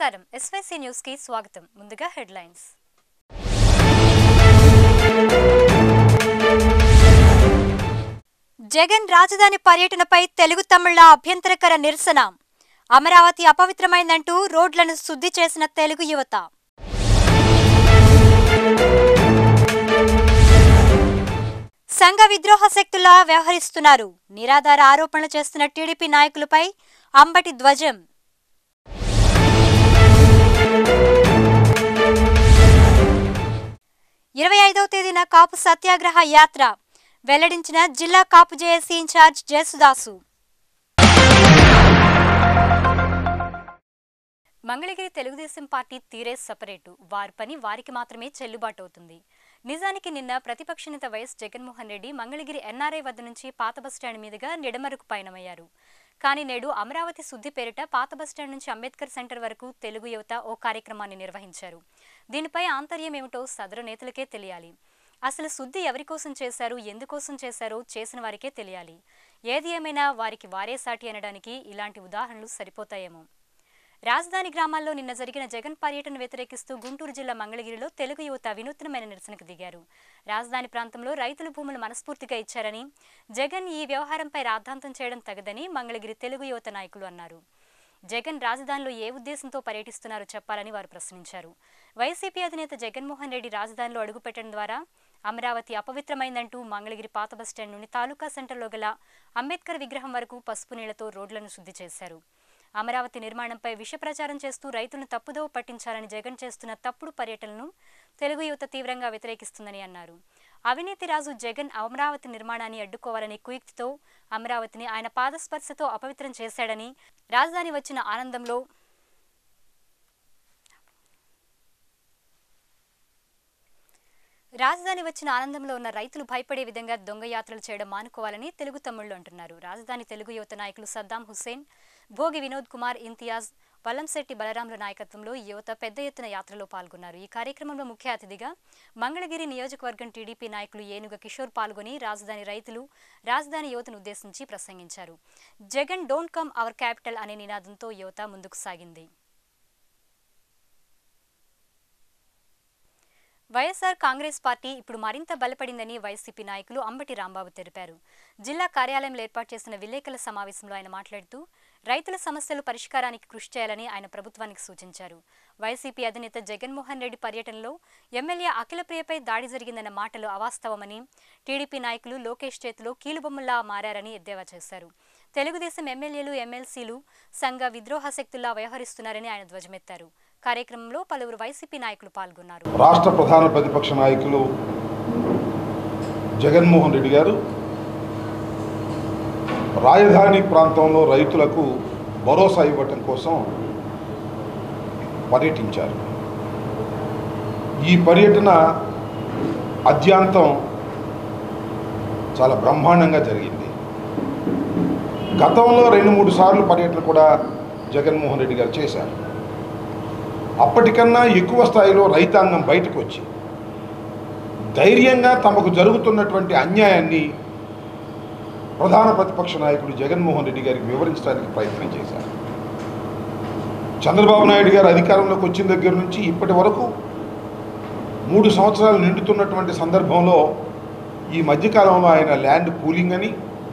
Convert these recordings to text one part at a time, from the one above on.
నమస్కారం SYC news కి స్వాగతం ముందుగా హెడ్లైన్స్ జగన్ రాజధాని పర్యటనపై తెలుగు తమిళ అభ్యంతరకర నిరసన అమరావతి అపవిత్రమైందంటూ రోడ్లను శుద్ధి చేసిన తెలుగు యువత సంఘ విద్రోహ శక్తులా వ్యవహరిస్తున్నారు నిరాధార ఆరోపణలు చేస్తున్న టీడీపీ నాయకులపై అంబటి ధ్వజం ఇరవై ఐదవ తేదీన కాపు సత్యాగ్రహ యాత్ర వెల్లడించిన జిల్లా కాపు JAC incharge Jesudas Mangalagiri Telugu Desam party తీరే సపరేటు వారి పని వారికి మాత్రమే చెల్లుబాటు అవుతుంది నిజానికి నిన్న ప్రతిపక్ష నేత వైఎస్ జగన్మోహన్ రెడ్డి మంగళగిరి ఎన్ఆర్ఐ వద్ద నుంచి పాత బస్టాండ్ మీదుగా నిడమరకు పయనమయ్యారు కానీ నేడు అమరావతి శుద్ధి పేరిట పాత బస్టాండ్ నుంచి అంబేద్కర్ సెంటర్ వరకు తెలుగు యువత ఓ కార్యక్రమాన్ని నిర్వహించారు దీనిపై ఆంతర్యం ఏమిటో సదరు నేతలకే తెలియాలి అసలు శుద్ధి ఎవరి కోసం చేశారు ఎందుకోసం చేశారో చేసిన వారికే తెలియాలి ఏది ఏమైనా వారికి వారే సాటి అనడానికి ఇలాంటి ఉదాహరణలు సరిపోతాయేమో రాజధాని గ్రామాల్లో నిన్న జరిగిన జగన్ పర్యటన వ్యతిరేకిస్తూ గుంటూరు జిల్లా మంగళగిరిలో తెలుగు యువత వినూత్నమైన నిరసనకు దిగారు రాజధాని ప్రాంతంలో రైతుల భూములు మనస్ఫూర్తిగా ఇచ్చారని జగన్ ఈ వ్యవహారంపై రాద్ధాంతం చేయడం తగదని మంగళగిరి తెలుగు యువత నాయకులు అన్నారు జగన్ రాజధానిలో ఏ ఉద్దేశంతో పర్యటిస్తున్నారో చెప్పాలని వారు ప్రశ్నించారు వైసీపీ అధినేత జగన్మోహన్ రెడ్డి రాజధానిలో అడుగుపెట్టడం ద్వారా అమరావతి అపవిత్రమైందంటూ మంగళగిరి పాత బస్టాండ్ నుండి తాలూకా సెంటర్లో గల అంబేద్కర్ విగ్రహం వరకు పసుపు నీళ్లతో రోడ్లను శుద్ధి చేశారు అమరావతి నిర్మాణంపై విష ప్రచారం చేస్తూ రైతులను తప్పుదోవ పట్టించాలని జగన్ చేస్తున్న తప్పుడు పర్యటనను తెలుగు యువత తీవ్రంగా వ్యతిరేకిస్తుందని అన్నారు అవినీతి రాజు జగన్ అమరావతి నిర్మాణాన్ని అడ్డుకోవాలనే కుయుక్తితో అమరావతిని ఆయన పాదస్పర్శతో అపవిత్రం చేశాడని రాజధాని వచ్చిన ఆనందంలో రాజధాని వచ్చిన ఆనందంలో ఉన్న రైతులు భయపడే విధంగా దొంగ యాత్రలు చేయడం మానుకోవాలని తెలుగు తమ్ముళ్లు అంటున్నారు రాజధాని తెలుగు యువత నాయకులు సద్దాం హుస్సేన్ భోగి వినోద్ కుమార్ ఇంతియాజ్ వల్లంశెట్టి బలరాంల నాయకత్వంలో ఈ యువత పెద్ద ఎత్తున యాత్రలో పాల్గొన్నారు ఈ కార్యక్రమంలో ముఖ్య అతిథిగా మంగళగిరి నియోజకవర్గం టీడీపీ నాయకులు ఏనుగ కిషోర్ పాల్గొని రాజధాని రైతులు రాజధాని యువతను ఉద్దేశించి ప్రసంగించారు Jagan don't come our capital అనే నినాదంతో యువత ముందుకు సాగింది వైఎస్ఆర్ కాంగ్రెస్ పార్టీ ఇప్పుడు మరింత బలపడిందని వైసీపీ నాయకులు అంబటి రాంబాబు తెలిపారు జిల్లా కార్యాలయంలో ఏర్పాటు చేసిన విలేకరుల సమావేశంలో ఆయన మాట్లాడుతూ రైతుల సమస్యలు పరిష్కారానికి కృషి చేయాలని ఆయన ప్రభుత్వానికి సూచించారు వైసీపీ అధినేత జగన్మోహన్ రెడ్డి పర్యటనలో ఎమ్మెల్యే అఖిలప్రియపై దాడి జరిగిందన్న మాటలు అవాస్తవమని టీడీపీ నాయకులు లోకేష్ చేతిలో కీలుబొమ్మల్లా మారారని ఎద్దేవా చేశారు తెలుగుదేశం ఎమ్మెల్యేలు ఎమ్మెల్సీలు సంఘ విద్రోహ శక్తుల్లా వ్యవహరిస్తున్నారని ఆయన ధ్వజమెత్తారు కార్యక్రమంలో పలువురు వైసీపీ నాయకులు పాల్గొన్నారు రాష్ట్ర ప్రధాన ప్రతిపక్ష నాయకులు జగన్మోహన్ రెడ్డి గారు రాజధాని ప్రాంతంలో రైతులకు భరోసా ఇవ్వటం కోసం పర్యటించారు ఈ పర్యటన అద్యాంతం చాలా బ్రహ్మాండంగా జరిగింది గతంలో రెండు మూడు సార్లు పర్యటన కూడా జగన్మోహన్ రెడ్డి గారు చేశారు అప్పటికన్నా ఎక్కువ స్థాయిలో రైతాంగం బయటకు వచ్చి ధైర్యంగా తమకు జరుగుతున్నటువంటి అన్యాయాన్ని ప్రధాన ప్రతిపక్ష నాయకుడు జగన్మోహన్ రెడ్డి గారికి వివరించడానికి ప్రయత్నం చేశారు చంద్రబాబు నాయుడు గారు అధికారంలోకి వచ్చిన దగ్గర నుంచి ఇప్పటి వరకు మూడు సంవత్సరాలు నిండుతున్నటువంటి సందర్భంలో ఈ మధ్యకాలంలో ఆయన ల్యాండ్ పూలింగ్ అని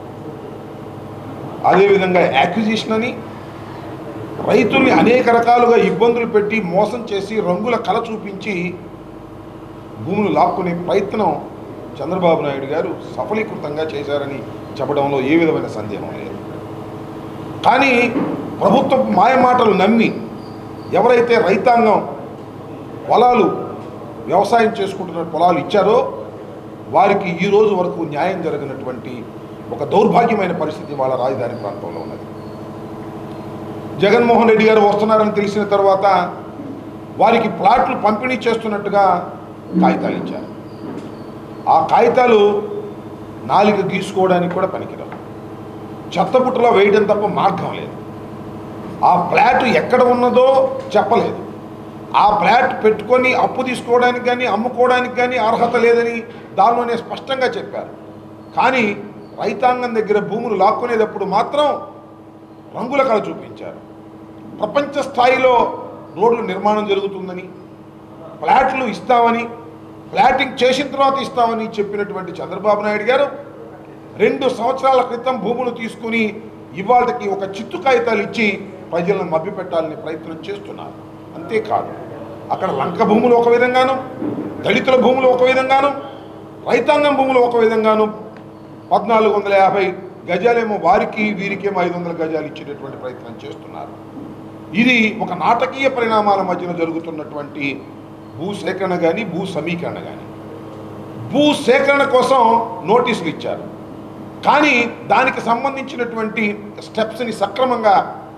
అదేవిధంగా యాక్విజిషన్ అని రైతుల్ని అనేక రకాలుగా ఇబ్బందులు పెట్టి మోసం చేసి రంగుల కళ చూపించి భూములు లాక్కునే ప్రయత్నం చంద్రబాబు నాయుడు గారు సఫలీకృతంగా చేశారని చెప్పడంలో ఏ విధమైన సందేహం లేదు కానీ ప్రభుత్వ మాయమాటలు నమ్మి ఎవరైతే రైతాంగం పొలాలు వ్యవసాయం చేసుకుంటున్న పొలాలు ఇచ్చారో వారికి ఈ రోజు వరకు న్యాయం జరగనటువంటి ఒక దౌర్భాగ్యమైన పరిస్థితి వాళ్ళ రాజధాని ప్రాంతంలో ఉన్నది జగన్మోహన్ రెడ్డి గారు వస్తున్నారని తెలిసిన తర్వాత వారికి ప్లాట్లు పంపిణీ చేస్తున్నట్టుగా కాగితాలు ఇచ్చారు ఆ కాగితాలు నాలుక గీసుకోవడానికి కూడా పనికిరావు చెత్తబుట్టలో వేయడం తప్ప మార్గం లేదు ఆ ప్లాట్ ఎక్కడ ఉన్నదో చెప్పలేదు ఆ ప్లాట్ పెట్టుకొని అప్పు తీసుకోవడానికి కానీ అమ్ముకోవడానికి కానీ అర్హత లేదని దానిలోనే స్పష్టంగా చెప్పారు కానీ రైతాంగం దగ్గర భూములు లాక్కునేటప్పుడు మాత్రం రంగుల కళ చూపించారు ప్రపంచ స్థాయిలో రోడ్లు నిర్మాణం జరుగుతుందని ఫ్లాట్లు ఇస్తామని ఫ్లాటింగ్ చేసిన తర్వాత ఇస్తామని చెప్పినటువంటి చంద్రబాబు నాయుడు గారు రెండు సంవత్సరాల క్రితం భూములు తీసుకుని ఇవాళకి ఒక చిత్తు కాగితాలు ఇచ్చి ప్రజలను మభ్యపెట్టాలని ప్రయత్నం చేస్తున్నారు అంతేకాదు అక్కడ లంక భూములు ఒక విధంగాను దళితుల భూములు ఒక విధంగాను రైతాంగం భూములు ఒక విధంగాను పద్నాలుగు వందల యాభై గజాలేమో వారికి వీరికేమో ఐదు వందల గజాలు ఇచ్చేటటువంటి ప్రయత్నం చేస్తున్నారు ఇది ఒక నాటకీయ పరిణామాల మధ్యన జరుగుతున్నటువంటి భూ సేకరణ కానీ భూ సమీకరణ కానీ భూ సేకరణ కోసం నోటీసులు ఇచ్చారు కానీ దానికి సంబంధించినటువంటి స్టెప్స్ని సక్రమంగా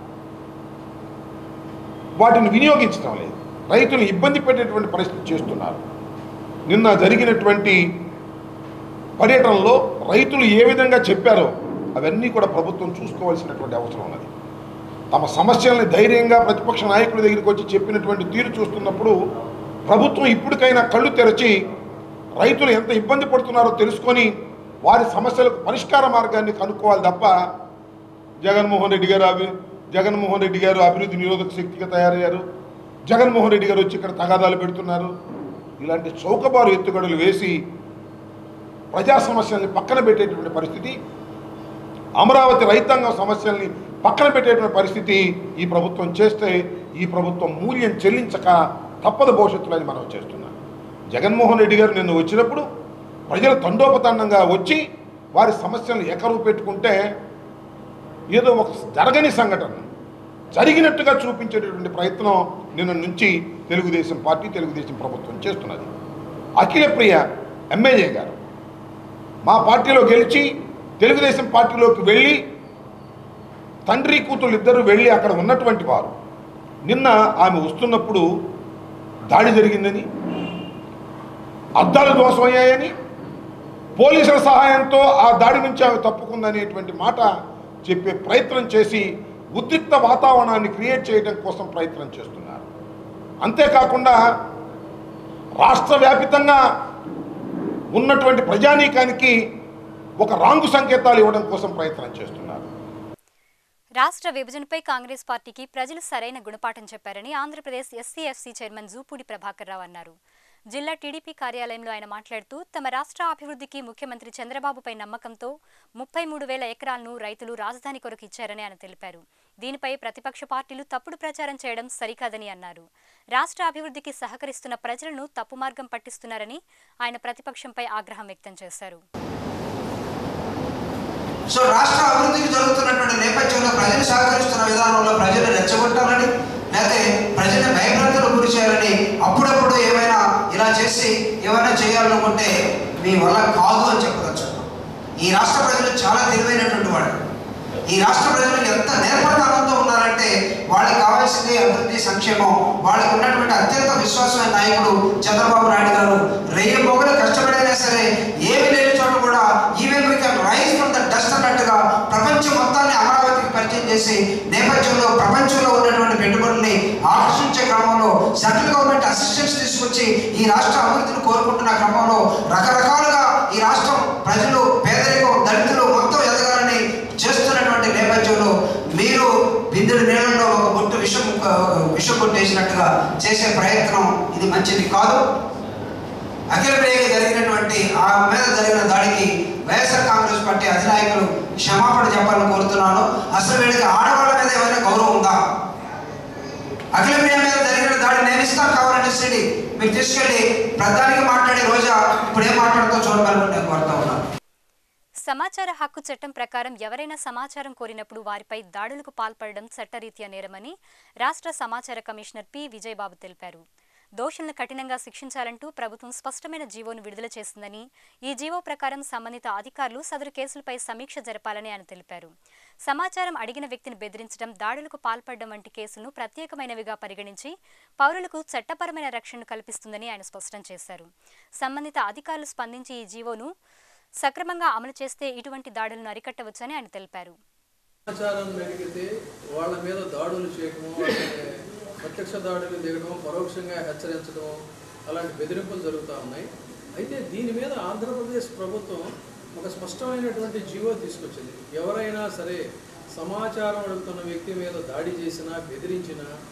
వాటిని వినియోగించడం లేదు రైతులు ఇబ్బంది పెట్టేటువంటి పరిస్థితి చేస్తున్నారు నిన్న జరిగినటువంటి పర్యటనలో రైతులు ఏ విధంగా చెప్పారో అవన్నీ కూడా ప్రభుత్వం చూసుకోవాల్సినటువంటి అవసరం ఉన్నది తమ సమస్యల్ని ధైర్యంగా ప్రతిపక్ష నాయకుల దగ్గరికి వచ్చి చెప్పినటువంటి తీరు చూస్తున్నప్పుడు ప్రభుత్వం ఇప్పటికైనా కళ్ళు తెరచి రైతులు ఎంత ఇబ్బంది పడుతున్నారో తెలుసుకొని వారి సమస్యలకు పరిష్కార మార్గాన్ని కనుక్కోవాలి తప్ప జగన్మోహన్ రెడ్డి గారు అభి జగన్మోహన్ రెడ్డి గారు అభివృద్ధి నిరోధక శక్తిగా తయారయ్యారు జగన్మోహన్ రెడ్డి గారు వచ్చి ఇక్కడ తగాదాలు పెడుతున్నారు ఇలాంటి చౌకబారు ఎత్తుగడలు వేసి ప్రజా సమస్యల్ని పక్కన పెట్టేటువంటి పరిస్థితి అమరావతి రైతాంగం సమస్యల్ని పక్కన పెట్టేటువంటి పరిస్థితి ఈ ప్రభుత్వం చేస్తే ఈ ప్రభుత్వం మూల్యం చెల్లించక తప్పదు భవిష్యత్తులో అని మనం చేస్తున్నాం జగన్మోహన్ రెడ్డి గారు నిన్న వచ్చినప్పుడు ప్రజలు తండోపతండంగా వచ్చి వారి సమస్యలను ఏకరువు పెట్టుకుంటే ఏదో ఒక జరగని సంఘటన జరిగినట్టుగా చూపించేటటువంటి ప్రయత్నం నిన్న నుంచి తెలుగుదేశం పార్టీ తెలుగుదేశం ప్రభుత్వం చేస్తున్నది అఖిలప్రియ ఎమ్మెల్యే గారు మా పార్టీలో గెలిచి తెలుగుదేశం పార్టీలోకి వెళ్ళి తండ్రి కూతురు ఇద్దరు వెళ్ళి అక్కడ ఉన్నటువంటి వారు నిన్న ఆమె వస్తున్నప్పుడు దాడి జరిగిందని అద్దాలు దోషమయ్యాయని పోలీసుల సహాయంతో ఆ దాడి నుంచి ఆమె తప్పుకుందనేటువంటి మాట చెప్పే ప్రయత్నం చేసి ఉద్రిక్త వాతావరణాన్ని క్రియేట్ చేయడం కోసం ప్రయత్నం చేస్తున్నారు అంతేకాకుండా రాష్ట్ర వ్యాపితంగా ఉన్నటువంటి ప్రజానీకానికి ఒక రాంగు సంకేతాలు ఇవ్వడం కోసం ప్రయత్నం చేస్తున్నారు రాష్ట్ర విభజనపై కాంగ్రెస్ పార్టీకి ప్రజలు సరైన గుణపాఠం చెప్పారని ఆంధ్రప్రదేశ్ ఎస్సీఎఫ్సీ చైర్మన్ జూపూడి ప్రభాకర్ రావు అన్నారు జిల్లా టీడీపీ కార్యాలయంలో ఆయన మాట్లాడుతూ తమ రాష్ట్ర అభివృద్ధికి ముఖ్యమంత్రి చంద్రబాబుపై నమ్మకంతో ముప్పై మూడు వేల ఎకరాలను రైతులు రాజధాని కొరకు ఇచ్చారని ఆయన తెలిపారు దీనిపై ప్రతిపక్ష పార్టీలు తప్పుడు ప్రచారం చేయడం సరికాదని అన్నారు రాష్ట్ర అభివృద్ధికి సహకరిస్తున్న ప్రజలను తప్పు మార్గం పట్టిస్తున్నారని ఆయన ప్రతిపక్షంపై ఆగ్రహం వ్యక్తం చేశారు సో రాష్ట్ర అభివృద్ధికి జరుగుతున్నటువంటి నేపథ్యంలో ప్రజలు సహకరిస్తున్న విధానంలో ప్రజలు రెచ్చగొట్టాలని లేకపోతే ప్రజల్ని భయభ్రాంతులకు గురి చేయాలని అప్పుడప్పుడు ఏమైనా ఇలా చేసి ఏమైనా చేయాలనుకుంటే మీ వల్ల కాదు అని చెప్పవచ్చు ఈ రాష్ట్ర ప్రజలు చాలా తెలివైనటువంటి వాళ్ళు ఈ రాష్ట్ర ప్రజలు ఎంత నేర్పడతనంతో ఉన్నారంటే వాళ్ళకి కావాల్సింది అభివృద్ధి సంక్షేమం వాళ్ళకి ఉన్నటువంటి అత్యంత విశ్వాసమైన నాయకుడు చంద్రబాబు నాయుడు గారు రెయ్యి మొగలు కష్టపడైనా సరే ఏమి లేని చోట కూడా even we can rise from the dust అన్నట్టుగా ప్రపంచం మొత్తాన్ని అమరావతికి పరిచయం చేసి నేపథ్యంలో ప్రపంచంలో ఉన్నటువంటి పెట్టుబడుల్ని ఆకర్షించే క్రమంలో సెంట్రల్ గవర్నమెంట్ అసిస్టెన్స్ తీసుకొచ్చి ఈ రాష్ట్ర అభివృద్ధిని కోరుకుంటున్న క్రమంలో రకరకాలుగా ఈ రాష్ట్రం ప్రజలు పేదరికం దళితులు మొత్తం ఎదగాలని చేస్తున్నటువంటి నేపథ్యంలో మీరు బిందుడు నీళ్ళలో ఒక బొట్టు విషం విషం కొట్టేసినట్టుగా చేసే ప్రయత్నం ఇది మంచిది కాదు అఖిల ప్రియకి జరిగినటువంటి ఆ మీద జరిగిన దాడికి వైఎస్ఆర్ కాంగ్రెస్ పార్టీ అధినాయకులు క్షమాపణ చెప్పాలని కోరుతున్నాను అసలు వీళ్ళకి ఆడవాళ్ళ మీద ఏమైనా గౌరవం ఉందా అఖిల ప్రియ మీద జరిగిన దాడి నేను ఇస్తాను కావాలంటే సిడి మీరు తీసుకెళ్ళి ప్రధానికి మాట్లాడే రోజా ఇప్పుడు ఏం మాట్లాడుతూ చూడగలను నేను కోరుతా ఉన్నాను సమాచార హక్కు చట్టం ప్రకారం ఎవరైనా సమాచారం కోరినప్పుడు వారిపై దాడులకు పాల్పడడం చట్టరీత్యా నేరమని రాష్ట్ర సమాచార కమిషనర్ పి విజయబాబు తెలిపారు దోషులను కఠినంగా శిక్షించాలంటూ ప్రభుత్వం స్పష్టమైన జీవోను విడుదల చేసిందని ఈ జీవో ప్రకారం సంబంధిత అధికారులు సదరు కేసులపై సమీక్ష జరపాలని ఆయన తెలిపారు సమాచారం అడిగిన వ్యక్తిని బెదిరించడం దాడులకు పాల్పడడం వంటి కేసులను ప్రత్యేకమైనవిగా పరిగణించి పౌరులకు చట్టపరమైన రక్షణను కల్పిస్తుందని ఆయన స్పష్టం చేశారు సంబంధిత అధికారులు స్పందించి ఈ జీవోను సక్రమంగా అమలు చేస్తే ఇటువంటి దాడులను అరికట్టవచ్చని ఆయన తెలిపారు సమాచారం అడిగితే వాళ్ళ మీద దాడులు చేయడము అలాగే ప్రత్యక్ష దాడులు దిగడం పరోక్షంగా హెచ్చరించడం అలాంటి బెదిరింపులు జరుగుతూ ఉన్నాయి అయితే దీని మీద ఆంధ్రప్రదేశ్ ప్రభుత్వం ఒక స్పష్టమైనటువంటి జీవో తీసుకొచ్చింది ఎవరైనా సరే సమాచారం అడుగుతున్న వ్యక్తి మీద దాడి చేసినా బెదిరించినా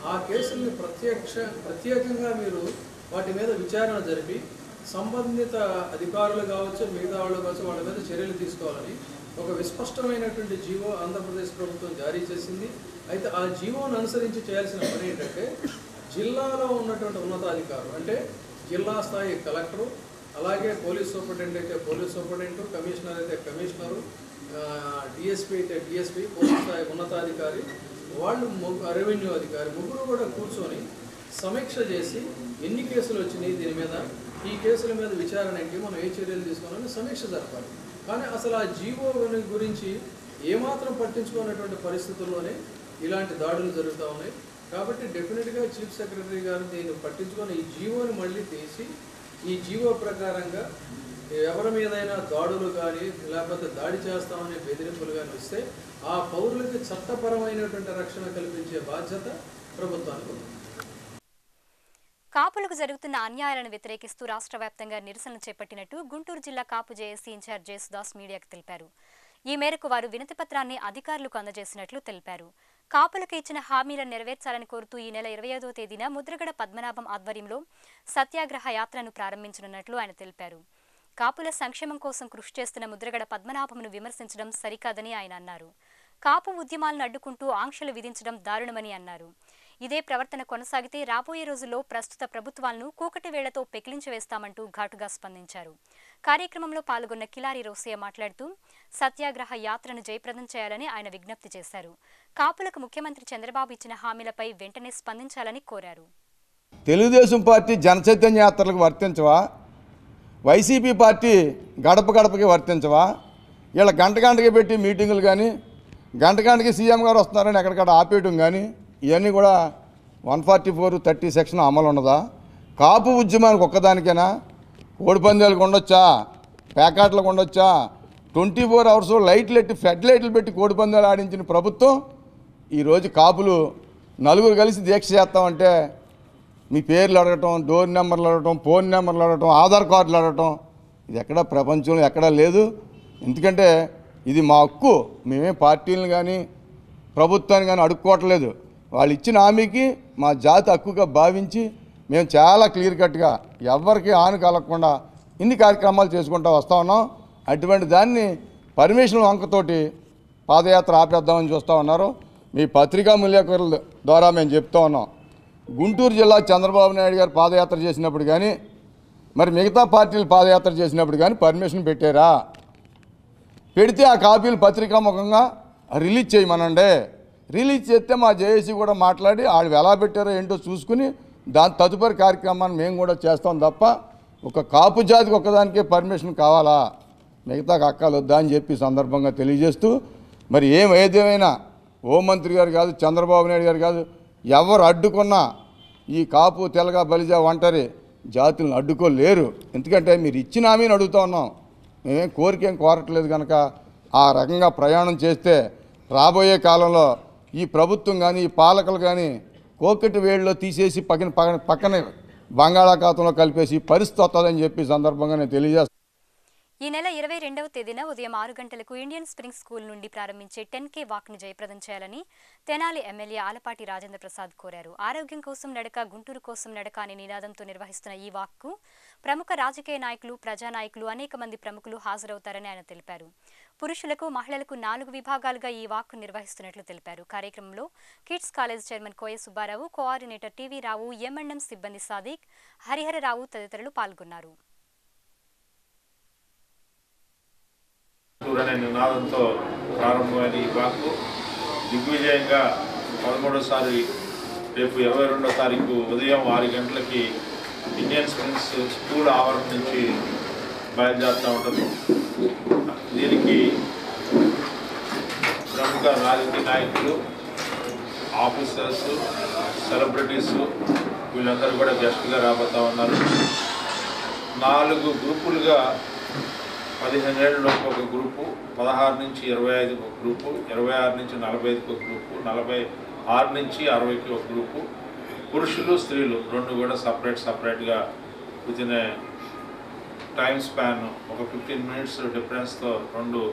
ఆ కేసుల్ని ప్రత్యక్ష ప్రత్యేకంగా మీరు వాటి మీద విచారణ జరిపి సంబంధిత అధికారులు కావచ్చు మిగతా వాళ్ళు కావచ్చు వాళ్ళ మీద చర్యలు తీసుకోవాలని ఒక విస్పష్టమైనటువంటి జీవో ఆంధ్రప్రదేశ్ ప్రభుత్వం జారీ చేసింది అయితే ఆ జీవోను అనుసరించి చేయాల్సిన పని ఏంటంటే జిల్లాలో ఉన్నటువంటి ఉన్నతాధికారులు అంటే జిల్లా స్థాయి కలెక్టరు అలాగే పోలీస్ సూపరింటెండెంట్ అయితే పోలీస్ సూపరింటెండెంట్ కమిషనర్ అయితే కమిషనరు డిఎస్పీ అయితే డిఎస్పీ పోలీస్ స్థాయి ఉన్నతాధికారి వాళ్ళు ము- రెవెన్యూ అధికారి ముగ్గురు కూడా కూర్చొని సమీక్ష చేసి ఎన్ని కేసులు వచ్చినాయి దీని మీద ఈ కేసుల మీద విచారణ ఏంటి మనం ఏ చర్యలు తీసుకోవాలని సమీక్ష జరపాలి కానీ అసలు ఆ జీవో గురించి ఏమాత్రం పట్టించుకున్నటువంటి పరిస్థితుల్లోనే ఇలాంటి దాడులు జరుగుతూ ఉన్నాయి కాబట్టి డెఫినెట్గా చీఫ్ సెక్రటరీ గారు దీన్ని పట్టించుకొని ఈ జీవోని మళ్ళీ తీసి ఈ జీవో ప్రకారంగా ఎవరి మీదైనా దాడులు కానీ లేకపోతే దాడి చేస్తామనే బెదిరింపులు కానీ వస్తే ఆ పౌరులకి చట్టపరమైనటువంటి రక్షణ కల్పించే బాధ్యత ప్రభుత్వానికి ఉంది కాపులకు జరుగుతున్న అన్యాయాలను వ్యతిరేకిస్తూ రాష్ట్ర వ్యాప్తంగా నిరసనలు చేపట్టినట్టు గుంటూరు జిల్లా కాపు జేఏసీ ఇన్ఛార్జ్ జేసుదాస్ మీడియాకు తెలిపారు ఈ మేరకు వారు వినతి పత్రాన్ని అధికారులకు అందజేసినట్లు తెలిపారు కాపులకు ఇచ్చిన హామీలను నెరవేర్చాలని కోరుతూ ఈ నెల ఇరవై ఐదో తేదీన ముద్రగడ పద్మనాభం ఆధ్వర్యంలో సత్యాగ్రహ యాత్రను ప్రారంభించనున్నట్లు ఆయన తెలిపారు కాపుల సంక్షేమం కోసం కృషి చేస్తున్న ముద్రగడ పద్మనాభంను విమర్శించడం సరికాదని ఆయన అన్నారు కాపు ఉద్యమాలను అడ్డుకుంటూ ఆంక్షలు విధించడం దారుణమని అన్నారు ఇదే ప్రవర్తన కొనసాగితే రాబోయే రోజుల్లో ప్రస్తుత ప్రభుత్వాలను కూకటి వేళ్లతో పెకిలించివేస్తామంటూ ఘాటుగా స్పందించారు కార్యక్రమంలో పాల్గొన్న కిలారి రోసయ్య మాట్లాడుతూ సత్యాగ్రహ యాత్రను జయప్రదం చేయాలని ఆయన విజ్ఞప్తి చేశారు కాపులకు ముఖ్యమంత్రి చంద్రబాబు ఇచ్చిన హామీలపై వెంటనే స్పందించాలని కోరారు తెలుగుదేశం పార్టీ జనచైతన్య యాత్రలకు వర్తించవా వైసీపీ పార్టీ గడప గడపకి వర్తించవా వీళ్ళ గంట గంటకి పెట్టి మీటింగులు కానీ గంట గంటకి సీఎం గారు వస్తున్నారని ఎక్కడికక్కడ ఆపేయటం కానీ ఇవన్నీ కూడా one forty four thirty section అమలు ఉన్నదా కాపు ఉద్యమానికి ఒక్కదానికేనా కోడిపందాలకు ఉండొచ్చా ప్యాకాట్లకు ఉండొచ్చా ట్వంటీ ఫోర్ అవర్స్ లైట్లు పెట్టి ఫెడ్ లైట్లు పెట్టి కోడిపందాలు ఆడించిన ప్రభుత్వం ఈరోజు కాపులు నలుగురు కలిసి దీక్ష చేస్తామంటే మీ పేర్లు అడగటం డోర్ నెంబర్లు అడగటం ఫోన్ నెంబర్లు అడగటం ఆధార్ కార్డులు అడగటం ఇది ఎక్కడ ప్రపంచంలో ఎక్కడా లేదు ఎందుకంటే ఇది మా హక్కు మేమే పార్టీలను కానీ ప్రభుత్వాన్ని కానీ అడుక్కోవట్లేదు వాళ్ళు ఇచ్చిన హామీకి మా జాతి హక్కుగా భావించి మేము చాలా క్లియర్ కట్గా ఎవరికి హాని కలగకుండా ఇన్ని కార్యక్రమాలు చేసుకుంటూ వస్తూ ఉన్నాం అటువంటి దాన్ని పర్మిషన్ వంకతోటి పాదయాత్ర ఆపేద్దామని చూస్తూ ఉన్నారు మీ పత్రికా మూల్యకరుల ద్వారా మేము చెప్తా ఉన్నాం గుంటూరు జిల్లా చంద్రబాబు నాయుడు గారు పాదయాత్ర చేసినప్పుడు కానీ మరి మిగతా పార్టీలు పాదయాత్ర చేసినప్పుడు కానీ పర్మిషన్ పెట్టారా పెడితే ఆ కాపీలు పత్రికాముఖంగా రిలీజ్ చేయమనండి రిలీజ్ చేస్తే మా జేఏసీ కూడా మాట్లాడి వాళ్ళు ఎలా పెట్టారో ఏంటో చూసుకుని దాని తదుపరి కార్యక్రమాన్ని మేము కూడా చేస్తాం తప్ప ఒక కాపు జాతికి ఒక్కదానికే పర్మిషన్ కావాలా మిగతా అక్కలు వద్దా అని చెప్పి ఈ సందర్భంగా తెలియజేస్తూ మరి ఏం ఏదేమైనా హోంమంత్రి గారు కాదు చంద్రబాబు నాయుడు గారు కాదు ఎవరు అడ్డుకున్నా ఈ కాపు తెలగ బలిజ ఒంటరి జాతులను అడ్డుకోలేరు ఎందుకంటే మీరు ఇచ్చిన హామీని అడుగుతా ఉన్నాం మేమేం కోరికేం కోరట్లేదు కనుక ఆ రకంగా ప్రయాణం చేస్తే రాబోయే కాలంలో ఈ ప్రభుత్వం కానీ ఈ పాలకులు కానీ కోకటి వేడిలో తీసేసి పక్కన పక్కన పక్కన బంగాళాఖాతంలో కలిపేసి పరిస్థితి వస్తుందని చెప్పి ఈ సందర్భంగా నేను తెలియజేస్తాను ఈ నెల ఇరవై రెండవ తేదీన ఉదయం ఆరు గంటలకు ఇండియన్ స్ప్రింగ్ స్కూల్ నుండి ప్రారంభించే టెన్ కే వాక్ను జయప్రదం చేయాలని తెనాలి ఎమ్మెల్యే ఆలపాటి రాజేంద్ర ప్రసాద్ కోరారు ఆరోగ్యం కోసం నడక గుంటూరు కోసం నడక అనే నినాదంతో నిర్వహిస్తున్న ఈ వాక్కు ప్రముఖ రాజకీయ నాయకులు ప్రజానాయకులు అనేక మంది ప్రముఖులు హాజరవుతారని ఆయన తెలిపారు పురుషులకు మహిళలకు నాలుగు విభాగాలుగా ఈ వాక్కు నిర్వహిస్తున్నట్లు తెలిపారు కార్యక్రమంలో కిడ్స్ కాలేజ్ చైర్మన్ కోయ సుబ్బారావు కోఆర్డినేటర్ టీవీ రావు ఎంఎండ్ఎం సిబ్బంది సాదిక్ హరిహరరావు తదితరులు పాల్గొన్నారు టూర్ అనే నినాదంతో ప్రారంభమైన ఈ వాక్కు దిగ్విజయంగా పదమూడోసారి రేపు ఇరవై రెండో తారీఖు ఉదయం ఆరు గంటలకి ఇండియన్ స్ప్రింగ్స్ స్కూల్ ఆవరణ నుంచి బయలుదేరుతూ ఉంటుంది దీనికి ప్రముఖ రాజకీయ నాయకులు ఆఫీసర్స్ సెలబ్రిటీస్ వీళ్ళందరూ కూడా గెస్ట్గా రాబోతూ ఉన్నారు నాలుగు గ్రూపులుగా పదిహేను ఏళ్ళలోపు ఒక గ్రూపు పదహారు నుంచి ఇరవై ఐదుకి ఒక గ్రూపు ఇరవై ఆరు నుంచి నలభై ఐదుకి ఒక గ్రూపు నలభై ఆరు నుంచి అరవైకి ఒక గ్రూపు పురుషులు స్త్రీలు రెండు కూడా సపరేట్ సపరేట్గా విత్ ఇన్ టైం స్పాన్ ఒక ఫిఫ్టీన్ మినిట్స్ డిఫరెన్స్తో రెండు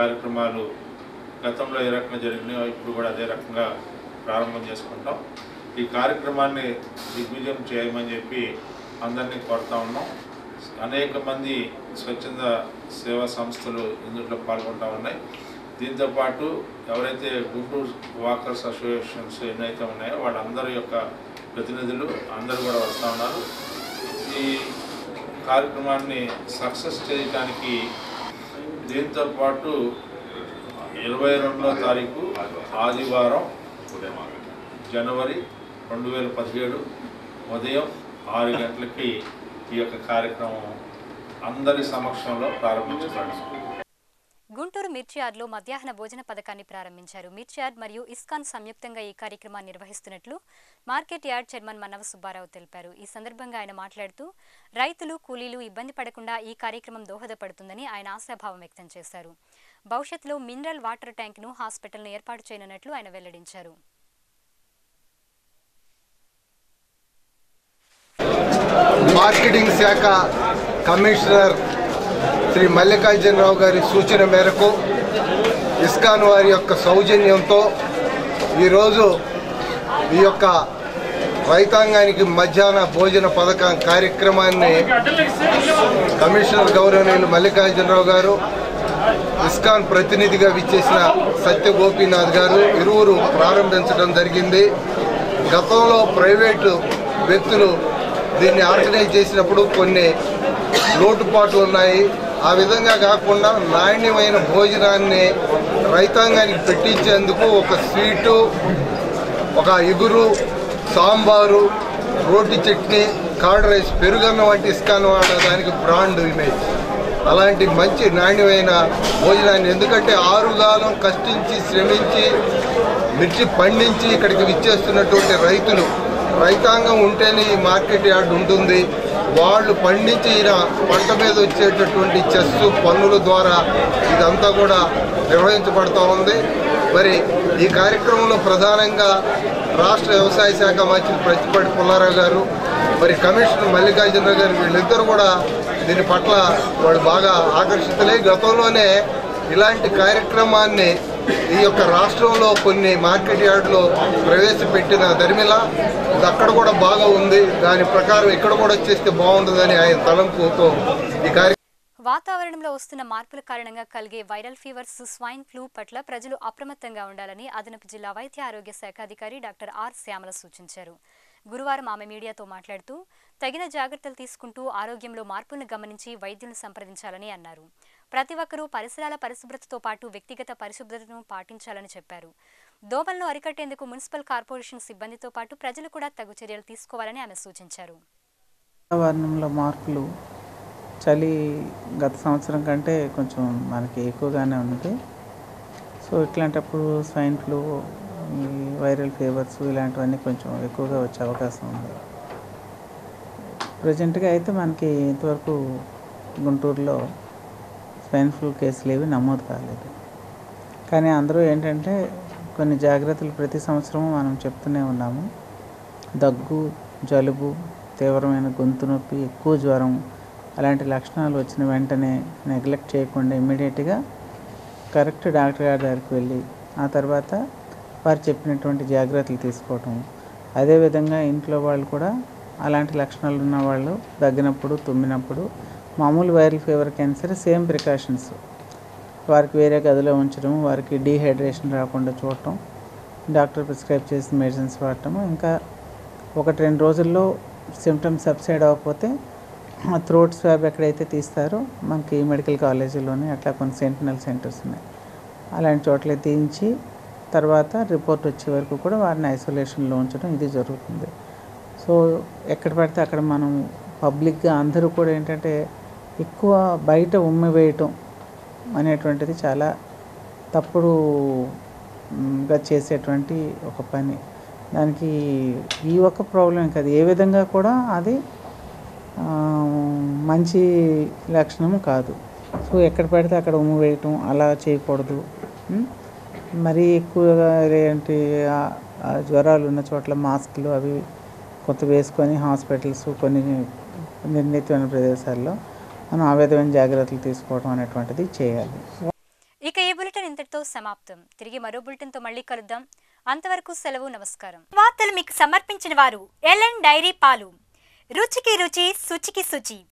కార్యక్రమాలు గతంలో ఏ రకంగా జరిగినాయో ఇప్పుడు కూడా అదే రకంగా ప్రారంభం చేసుకుంటాం ఈ కార్యక్రమాన్ని దిగ్విజయం చేయమని చెప్పి అందరినీ కోరుతా ఉన్నాం అనేక మంది స్వచ్ఛంద సేవా సంస్థలు ఇందులో పాల్గొంటా ఉన్నాయి దీంతోపాటు ఎవరైతే గుంటూరు వాకర్స్ అసోసియేషన్స్ ఎన్నైతే ఉన్నాయో వాళ్ళందరి యొక్క ప్రతినిధులు అందరూ కూడా వస్తూ ఉన్నారు ఈ కార్యక్రమాన్ని సక్సెస్ చేయడానికి దీంతో పాటు ఇరవై రెండో తారీఖు ఆదివారం జనవరి రెండు వేల పదిహేడు ఉదయం ఆరు గంటలకి ఈ యొక్క కార్యక్రమం అందరి సమక్షంలో ప్రారంభించబడింది గుంటూరు మిర్చియార్డ్లో మధ్యాహ్న భోజన పథకాన్ని ప్రారంభించారు మిర్చియార్డ్ మరియు ఇస్కాన్ సంయుక్తంగా ఈ కార్యక్రమాన్ని నిర్వహిస్తున్నట్లు market yard chairman Mannava Subbarao తెలిపారు ఈ సందర్భంగా ఆయన మాట్లాడుతూ రైతులు కూలీలు ఇబ్బంది పడకుండా ఈ కార్యక్రమం దోహదపడుతుందని ఆయన ఆశాభావం వ్యక్తం చేశారు భవిష్యత్తులో మినరల్ వాటర్ ట్యాంక్ను హాస్పిటల్ను ఏర్పాటు చేయనున్నట్లు ఆయన వెల్లడించారు మార్కెటింగ్ శాఖ కమిషనర్ శ్రీ మల్లికార్జునరావు గారి సూచన మేరకు ఇస్కాన్ వారి యొక్క సౌజన్యంతో ఈరోజు ఈ యొక్క రైతాంగానికి మధ్యాహ్న భోజన పథకం కార్యక్రమాన్ని కమిషనర్ గౌరవనీయులు మల్లికార్జునరావు గారు ఇస్కాన్ ప్రతినిధిగా విచ్చేసిన సత్య గోపీనాథ్ గారు ఇరువురు ప్రారంభించడం జరిగింది గతంలో ప్రైవేటు వ్యక్తులు దీన్ని ఆర్గనైజ్ చేసినప్పుడు కొన్ని లోటుపాట్లు ఉన్నాయి ఆ విధంగా కాకుండా నాణ్యమైన భోజనాన్ని రైతాంగానికి పెట్టించేందుకు ఒక స్వీటు ఒక ఇగురు సాంబారు రోటి చట్నీ కర్డ్ రైస్ పెరుగన్న వంటి ఇస్కాన్ వాడడానికి బ్రాండ్ ఇమేజ్ అలాంటి మంచి నాణ్యమైన భోజనాన్ని ఎందుకంటే ఆరుగాలం కష్టించి శ్రమించి మిర్చి పండించి ఇక్కడికి విచ్చేస్తున్నటువంటి రైతులు రైతాంగం ఉంటేనే ఈ మార్కెట్ యార్డ్ ఉంటుంది వాళ్ళు పండించిన పంట మీద వచ్చేటటువంటి చెస్సు పన్నుల ద్వారా ఇదంతా కూడా నిర్వహించబడుతూ ఉంది మరి ఈ కార్యక్రమంలో ప్రధానంగా రాష్ట్ర వ్యవసాయ శాఖ మంత్రి ప్రతిపాటి పుల్లారావు గారు మరి కమిషనర్ మల్లికార్జున గారు వీళ్ళిద్దరు కూడా దీని పట్ల వాళ్ళు బాగా ఆకర్షితులై గతంలోనే ఇలాంటి కార్యక్రమాన్ని ఈ యొక్క రాష్ట్రంలో కొన్ని మార్కెట్ యార్డులో ప్రవేశపెట్టిన దరిమిల ఇది అక్కడ కూడా బాగా ఉంది దాని ప్రకారం ఇక్కడ కూడా చేస్తే బాగుంటుందని ఆయన తలంపుతో ఈ కార్య వాతావరణంలో వస్తున్న మార్పుల కారణంగా కలిగే వైరల్ ఫీవర్స్ స్వైన్ ఫ్లూ పట్ల ప్రజలు అప్రమత్తంగా ఉండాలని అదనపు జిల్లా వైద్య ఆరోగ్య శాఖ అధికారి డాక్టర్ ఆర్ శ్యామల సూచించారు గురువారం ఆమె మీడియాతో మాట్లాడుతూ తగిన జాగ్రత్తలు తీసుకుంటూ ఆరోగ్యంలో మార్పులను గమనించి వైద్యులను సంప్రదించాలని అన్నారు ప్రతి ఒక్కరూ పరిసరాల పరిశుభ్రతతో పాటు వ్యక్తిగత పరిశుభ్రతను పాటించాలని చెప్పారు దోమలను అరికట్టేందుకు మున్సిపల్ కార్పొరేషన్ సిబ్బందితో పాటు ప్రజలు కూడా తగు చర్యలు తీసుకోవాలని ఆమె సూచించారు వాతావరణంలో మార్పులు చలి గత సంవత్సరం కంటే కొంచెం మనకి ఎక్కువగానే ఉంది సో ఇట్లాంటప్పుడు స్వైన్ ఫ్లూ ఈ వైరల్ ఫీవర్స్ ఇలాంటివన్నీ కొంచెం ఎక్కువగా వచ్చే అవకాశం ఉంది ప్రజెంట్గా అయితే మనకి ఇంతవరకు గుంటూరులో స్వైన్ ఫ్లూ కేసులు ఏవి నమోదు కాలేదు కానీ అందరూ ఏంటంటే కొన్ని జాగ్రత్తలు ప్రతి సంవత్సరము మనం చెప్తూనే ఉన్నాము దగ్గు జలుబు తీవ్రమైన గొంతు నొప్పి ఎక్కువ జ్వరం అలాంటి లక్షణాలు వచ్చిన వెంటనే నెగ్లెక్ట్ చేయకుండా ఇమ్మీడియట్గా కరెక్ట్ డాక్టర్ గారి దగ్గరికి వెళ్ళి ఆ తర్వాత వారు చెప్పినటువంటి జాగ్రత్తలు తీసుకోవటం అదేవిధంగా ఇంట్లో వాళ్ళు కూడా అలాంటి లక్షణాలు ఉన్న వాళ్ళు దగ్గినప్పుడు తుమ్మినప్పుడు మామూలు వైరల్ ఫీవర్కి అయినా సరే సేమ్ ప్రికాషన్స్ వారికి వేరే గదిలో ఉంచడం వారికి డీహైడ్రేషన్ రాకుండా చూడటం డాక్టర్ ప్రిస్క్రైబ్ చేసిన మెడిసిన్స్ వాడటం ఇంకా ఒకటి రెండు రోజుల్లో సిమ్టమ్స్ సబ్సైడ్ అవ్వకపోతే థ్రోట్ స్వాబ్ ఎక్కడైతే తీస్తారో మనకి మెడికల్ కాలేజీలోనే అట్లా కొన్ని సెంటినల్ సెంటర్స్ ఉన్నాయి అలాంటి చోట్ల తీయించి తర్వాత రిపోర్ట్ వచ్చే వరకు కూడా వారిని ఐసోలేషన్లో ఉంచడం ఇది జరుగుతుంది సో ఎక్కడ పడితే అక్కడ మనం పబ్లిక్గా అందరూ కూడా ఏంటంటే ఎక్కువ బయట ఉమ్మి వేయటం అనేటువంటిది చాలా తప్పుడు మ్, గా చేసేటువంటి ఒక పని దానికి ఈ ఒక్క ప్రాబ్లం కాదు ఏ విధంగా కూడా అది ఆ, మంచి లక్షణము కాదు సో ఎక్కడ పడితే అక్కడ ఉమ్ము వేయటం అలా చేయకూడదు మ్? మరీ ఎక్కువగా ఏంటి ఆ- ఆ జ్వరాలు ఉన్న చోట్ల మాస్కులు అవి కొంత వేసుకొని హాస్పిటల్స్ కొన్ని నిర్ణీతమైన ప్రదేశాల్లో మనం ఆ విధమైన జాగ్రత్తలు తీసుకోవడం అనేటువంటిది చేయాలి ఇక ఈ బులెటిన్ ఇంతటితో సమాప్తం తిరిగి మరో బులెటిన్తో మళ్ళీ కలుద్దాం అంతవరకు సెలవు నమస్కారం వార్తలు మీకు సమర్పించిన వారు ఎల్ఎన్ డైరీ పాలు రుచికి రుచి శుచికి శుచి